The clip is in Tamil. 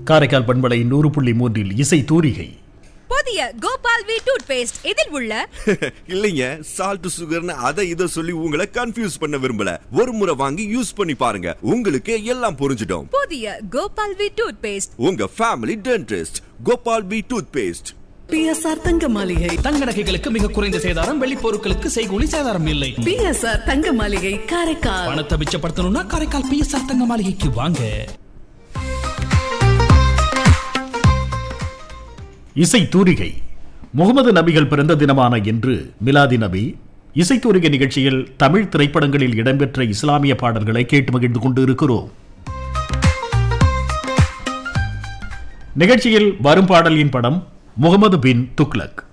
காரைக்கால் பண்பலை நூறு புள்ளி மூன்றில் இசை தூரிகை புதிய கோபால் வி டூத் பேஸ்ட் இதில் உள்ள இல்லைங்க சால்ட் சுகர்னு அதை இதை சொல்லி உங்களை கன்ஃபியூஸ் பண்ண விரும்பல ஒரு முறை வாங்கி யூஸ் பண்ணி பாருங்க உங்களுக்கு எல்லாம் புரிஞ்சிடும் புதிய கோபால் வி டூத் பேஸ்ட் உங்க family dentist Gopal P toothpaste P S R Thanga Maligai தங்க நகைகளுக்கு மிக குறைந்த சேதாரம் வெள்ளி பொருட்களுக்கு செய்கூலி சேதாரம் இல்லை பிஎஸ்ஆர் தங்க மாளிகை காரைக்கால் பணத்தை மிச்சப்படுத்தணும்னா காரைக்கால் பிஎஸ்ஆர் தங்க மாளிகைக்கு வாங்க இசை தூரிகை முகமது நபிகள் பிறந்த தினமான இன்று மிலாதி நபி இசை தூரிகை நிகழ்ச்சியில் தமிழ் திரைப்படங்களில் இடம்பெற்ற இஸ்லாமிய பாடல்களை கேட்டு மகிழ்ந்து கொண்டு இருக்கிறோம் நிகழ்ச்சியில் வரும் பாடலின் படம் முகமது பின் துக்லக்